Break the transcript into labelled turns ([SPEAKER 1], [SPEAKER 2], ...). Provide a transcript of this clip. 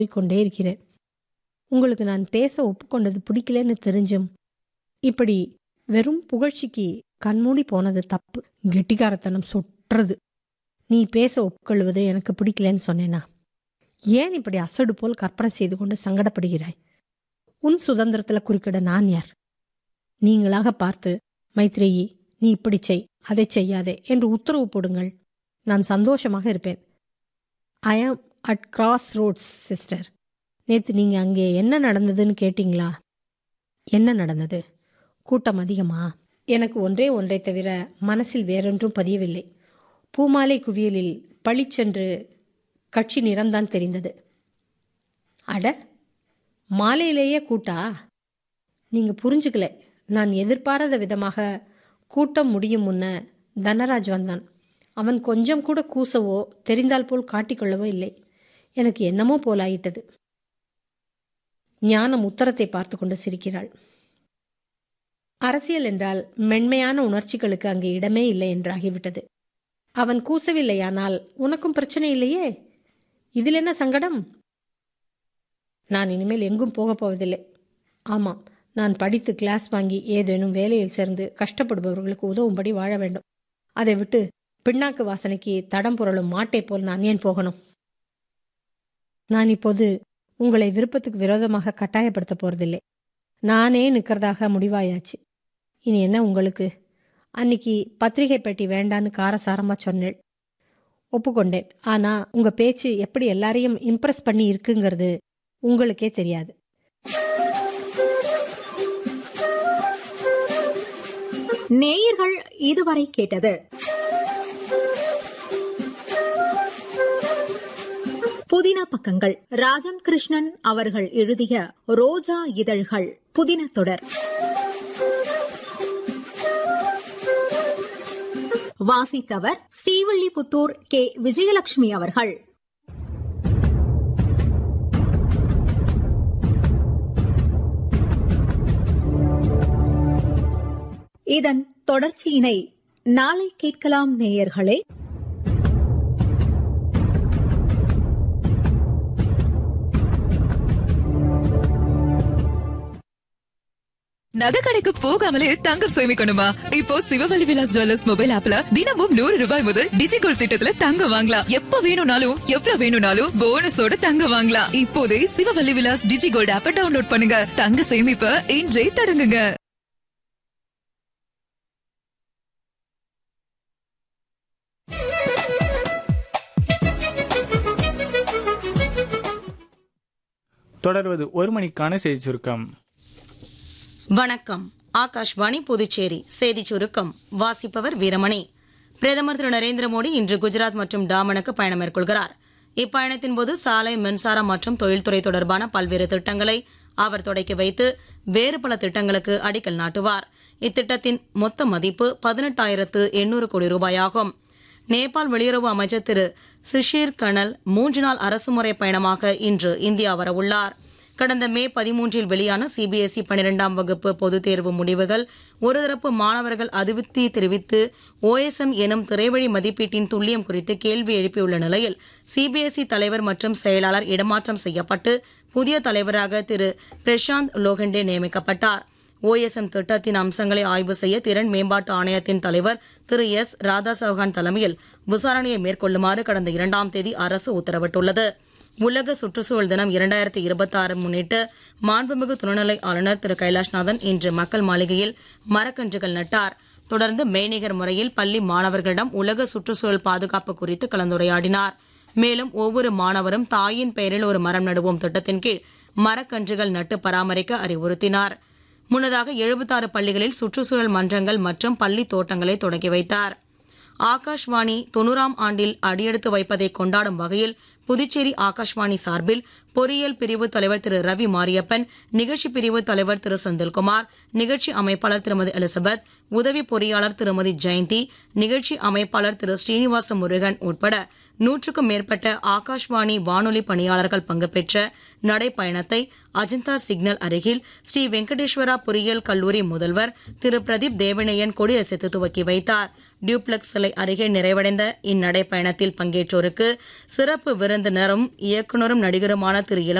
[SPEAKER 1] கொண்டே இருக்கிறேன் உங்களுக்கு நான் பேச ஒப்புக்கொண்டது பிடிக்கலன்னு தெரிஞ்சும் இப்படி வெறும் புகழ்ச்சிக்கு கண்மூடி போனது தப்பு கெட்டிக்காரத்தனம் சொட்டுறது நீ பேச ஒப்புக்கொள்வது எனக்கு பிடிக்கலன்னு சொன்னேனா ஏன் இப்படி அசடு போல் கற்பனை செய்து கொண்டு சங்கடப்படுகிறாய் உன் சுதந்திரத்தில் குறுக்கிட நான் யார் நீங்களாக பார்த்து மைத்ரேயி நீ இப்படி செய் அதை செய்யாதே என்று உத்தரவு போடுங்கள் நான் சந்தோஷமாக இருப்பேன் ஐ ஆம் அட் கிராஸ் ரோட்ஸ் சிஸ்டர் நேற்று நீங்கள் அங்கே என்ன நடந்ததுன்னு கேட்டிங்களா என்ன நடந்தது கூட்டம் அதிகமா எனக்கு ஒன்றே ஒன்றை தவிர மனசில் வேறொன்றும் பதியவில்லை பூமாலை குவியலில் பளிச்சென்று கட்சி நிறம்தான் தெரிந்தது அட மாலையிலேயே கூட்டா நீங்கள் புரிஞ்சுக்கல நான் எதிர்பாராத விதமாக கூட்டம் முடியும் முன்ன தனராஜ் வந்தான் அவன் கொஞ்சம் கூட கூசவோ தெரிந்தால் போல் காட்டிக்கொள்ளவோ இல்லை எனக்கு என்னமோ போலாயிட்டது ஞானம் உத்தரத்தை பார்த்து கொண்டு சிரிக்கிறாள் அரசியல் என்றால் மென்மையான உணர்ச்சிகளுக்கு அங்கே இடமே இல்லை என்றாகிவிட்டது அவன் கூசவில்லையானால் உனக்கும் பிரச்சனை இல்லையே இதில் என்ன சங்கடம் நான் இனிமேல் எங்கும் போகப் போவதில்லை ஆமாம் நான் படித்து கிளாஸ் வாங்கி ஏதேனும் வேலையில் சேர்ந்து கஷ்டப்படுபவர்களுக்கு உதவும்படி வாழ வேண்டும் அதை விட்டு பின்னாக்கு வாசனைக்கு தடம் புரளும் மாட்டை போல் நான் ஏன் போகணும் நான் இப்போது உங்களை விருப்பத்துக்கு விரோதமாக கட்டாயப்படுத்த போறதில்லை நானே நிற்கிறதாக முடிவாயாச்சு இனி என்ன உங்களுக்கு அன்னைக்கு பத்திரிகை பெட்டி வேண்டான்னு காரசாரமாக சொன்னேன் ஒப்புக்கொண்டேன் ஆனால் உங்கள் பேச்சு எப்படி எல்லாரையும் இம்ப்ரெஸ் பண்ணி இருக்குங்கிறது உங்களுக்கே தெரியாது
[SPEAKER 2] நேயர்கள் இதுவரை கேட்டது புதின பக்கங்கள் ராஜம் கிருஷ்ணன் அவர்கள் எழுதிய ரோஜா இதழ்கள் புதின தொடர் வாசித்தவர் ஸ்ரீவில்லிபுத்தூர் கே விஜயலட்சுமி அவர்கள் இதன் தொடர்ச்சியினை நாளை கேட்கலாம் நேயர்களே
[SPEAKER 3] நகை கடைக்கு போகாமலே தங்கம் சேமிக்கணுமா இப்போ சிவவழி விலாஸ் ஜுவல்லர்ஸ் மொபைல் ஆப்ல தினமும் நூறு ரூபாய் முதல் டிஜிகோல் திட்டத்துல தங்கம் வாங்கலாம் எப்ப வேணும்னாலும் எவ்வளவு வேணும்னாலும் போனஸோட தங்கம் வாங்கலாம் இப்போதே சிவவழி விலாஸ் டிஜிகோல்ட் ஆப்ப டவுன்லோட் பண்ணுங்க தங்க சேமிப்ப இன்றே தொடங்குங்க
[SPEAKER 4] தொடர்வது ஒரு மணிக்கான செய்தி சுருக்கம்
[SPEAKER 5] வணக்கம் ஆகாஷ்வாணி புதுச்சேரி செய்திச் சுருக்கம் வாசிப்பவர் வீரமணி பிரதமர் திரு நரேந்திர மோடி இன்று குஜராத் மற்றும் டாமனுக்கு பயணம் மேற்கொள்கிறார் இப்பயணத்தின் போது சாலை மின்சாரம் மற்றும் தொழில்துறை தொடர்பான பல்வேறு திட்டங்களை அவர் தொடக்கி வைத்து வேறு பல திட்டங்களுக்கு அடிக்கல் நாட்டுவார் இத்திட்டத்தின் மொத்த மதிப்பு பதினெட்டாயிரத்து எண்ணூறு கோடி ரூபாயாகும் நேபாள் வெளியுறவு அமைச்சர் திரு சிஷிர் கனல் மூன்று நாள் அரசுமுறை பயணமாக இன்று இந்தியா வரவுள்ளார் கடந்த மே பதிமூன்றில் வெளியான சிபிஎஸ்இ பனிரெண்டாம் வகுப்பு பொதுத் தேர்வு முடிவுகள் ஒருதரப்பு மாணவர்கள் அதிருப்தி தெரிவித்து ஓஎஸ்எம் எனும் திரைவழி மதிப்பீட்டின் துல்லியம் குறித்து கேள்வி எழுப்பியுள்ள நிலையில் சிபிஎஸ்இ தலைவர் மற்றும் செயலாளர் இடமாற்றம் செய்யப்பட்டு புதிய தலைவராக திரு பிரசாந்த் லோகண்டே நியமிக்கப்பட்டார் ஓஎஸ்எம் திட்டத்தின் அம்சங்களை ஆய்வு செய்ய திறன் மேம்பாட்டு ஆணையத்தின் தலைவர் திரு எஸ் ராதா சௌஹான் தலைமையில் விசாரணையை மேற்கொள்ளுமாறு கடந்த இரண்டாம் தேதி அரசு உத்தரவிட்டுள்ளது உலக சுற்றுச்சூழல் தினம் இரண்டாயிரத்தி இருபத்தி ஆறு முன்னிட்டு மாண்புமிகு துணைநிலை ஆளுநர் திரு கைலாஷ்நாதன் இன்று மக்கள் மாளிகையில் மரக்கன்றுகள் நட்டார் தொடர்ந்து மெய்நிகர் முறையில் பள்ளி மாணவர்களிடம் உலக சுற்றுச்சூழல் பாதுகாப்பு குறித்து கலந்துரையாடினார் மேலும் ஒவ்வொரு மாணவரும் தாயின் பெயரில் ஒரு மரம் நடுவோம் திட்டத்தின் கீழ் மரக்கன்றுகள் நட்டு பராமரிக்க அறிவுறுத்தினார் முன்னதாக எழுபத்தாறு பள்ளிகளில் சுற்றுச்சூழல் மன்றங்கள் மற்றும் பள்ளி தோட்டங்களை தொடங்கி வைத்தார் ஆகாஷ்வாணி தொண்ணூறாம் ஆண்டில் அடியெடுத்து வைப்பதை கொண்டாடும் வகையில் புதுச்சேரி ஆகாஷ்வாணி சார்பில் பொறியியல் பிரிவு தலைவர் திரு ரவி மாரியப்பன் நிகழ்ச்சி பிரிவு தலைவர் திரு செந்தில்குமார் நிகழ்ச்சி அமைப்பாளர் திருமதி எலிசபெத் உதவி பொறியாளர் திருமதி ஜெயந்தி நிகழ்ச்சி அமைப்பாளர் திரு ஸ்ரீனிவாச முருகன் உட்பட நூற்றுக்கும் மேற்பட்ட ஆகாஷ்வாணி வானொலி பணியாளர்கள் பங்கு பெற்ற நடைப்பயணத்தை அஜந்தா சிக்னல் அருகில் ஸ்ரீ வெங்கடேஸ்வரா பொறியியல் கல்லூரி முதல்வர் திரு பிரதீப் தேவனையன் கொடியசைத்து துவக்கி வைத்தார் டியூப்ளெக்ஸ் சிலை அருகே நிறைவடைந்த இந்நடைப்பயணத்தில் பங்கேற்றோருக்கு சிறப்பு விருந்து விருந்தினரும் இயக்குனரும் நடிகருமான திரு இள